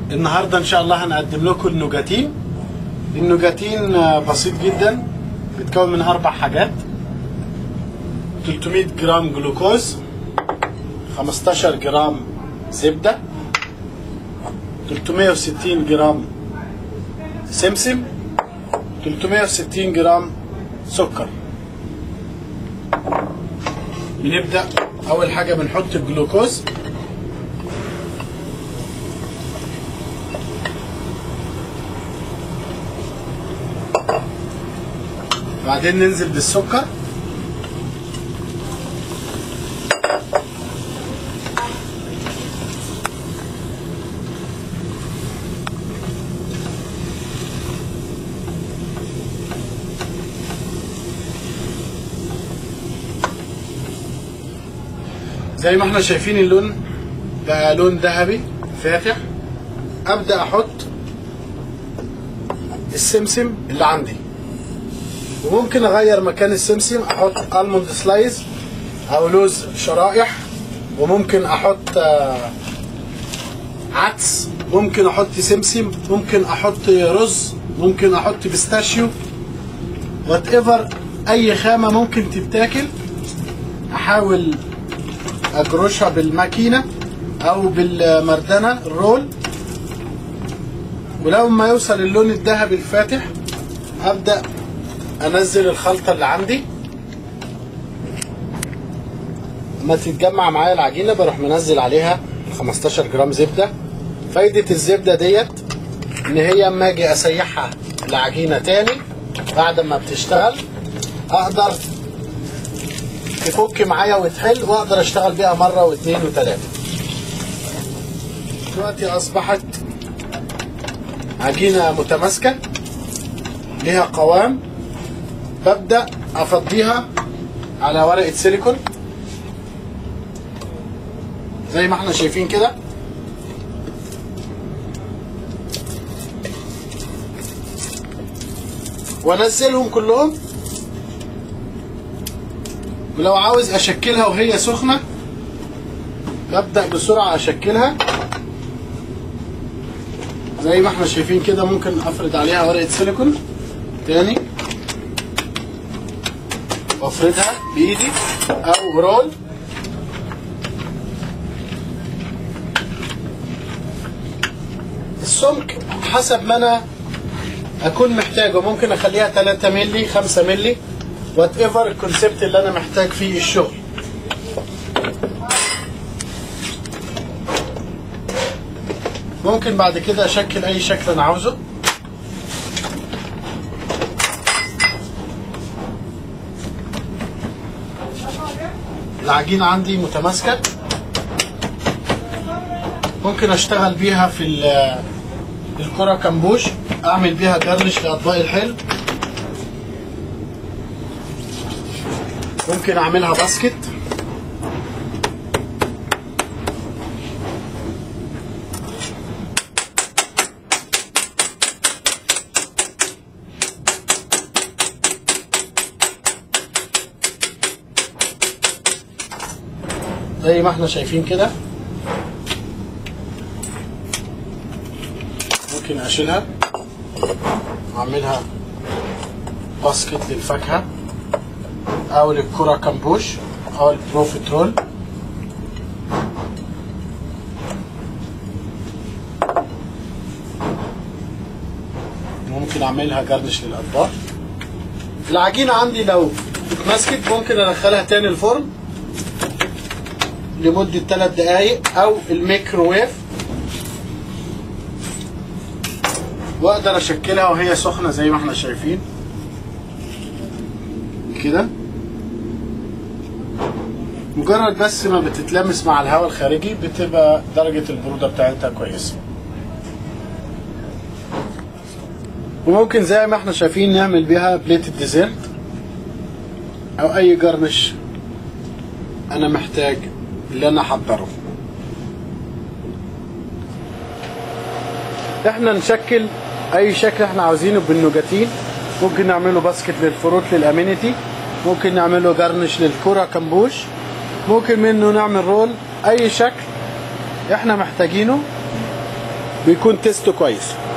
النهارده ان شاء الله هنقدم لكم النوجاتين النوجاتين آه، بسيط جدا بيتكون من اربع حاجات 300 جرام جلوكوز 15 جرام زبده 360 جرام سمسم 360 جرام سكر بنبدأ أول حاجة بنحط الجلوكوز بعدين ننزل بالسكر زي ما احنا شايفين اللون بقى لون ذهبي فاتح ابدا احط السمسم اللي عندي وممكن اغير مكان السمسم احط الموند سلايز او لوز شرائح وممكن احط آه، عدس ممكن احط سمسم ممكن احط رز ممكن احط بيستاشيو وات ايفر اي خامه ممكن تتاكل احاول اجرشها بالماكينه او بالمردنه الرول ولو ما يوصل اللون الذهبي الفاتح ابدا انزل الخلطه اللي عندي لما تتجمع معايا العجينه بروح منزل عليها 15 جرام زبده فايده الزبده ديت ان هي اما اجي اسيحها العجينه تاني بعد ما بتشتغل اقدر تفك معايا وتحل واقدر اشتغل بيها مره واثنين وثلاثه دلوقتي اصبحت عجينه متماسكه ليها قوام ببدا افضيها على ورقه سيليكون زي ما احنا شايفين كده وانزلهم كلهم ولو عاوز اشكلها وهي سخنه ببدا بسرعه اشكلها زي ما احنا شايفين كده ممكن افرد عليها ورقه سيليكون تاني وافردها بايدي او رول السمك حسب ما انا اكون محتاجه ممكن اخليها 3 مللي 5 مللي وات ايفر الكونسيبت اللي انا محتاج فيه الشغل ممكن بعد كده اشكل اي شكل انا عاوزه العجينة عندي متماسكة ممكن اشتغل بيها في ال- الكرة كمبوش اعمل بيها جرنش لاطباق الحلو ممكن اعملها باسكت زي ما احنا شايفين كده ممكن اشيلها واعملها باسكت للفاكهه او للكرة كمبوش او البروفيترول ممكن اعملها جرنش للاطباق العجينة عندي لو اتمسكت ممكن ادخلها تاني الفرن لمدة 3 دقايق او الميكروويف واقدر اشكلها وهي سخنة زي ما احنا شايفين كده مجرد بس ما بتتلمس مع الهواء الخارجي بتبقى درجة البرودة بتاعتها كويسة وممكن زي ما احنا شايفين نعمل بيها بليت الديزرت او اي جرنش انا محتاج اللي انا احضره احنا نشكل اي شكل احنا عاوزينه بالنوجاتين ممكن نعمله باسكت للفروت للامينيتي ممكن نعمله جرنش للكرة كمبوش ممكن منه نعمل رول اي شكل احنا محتاجينه بيكون تيستو كويس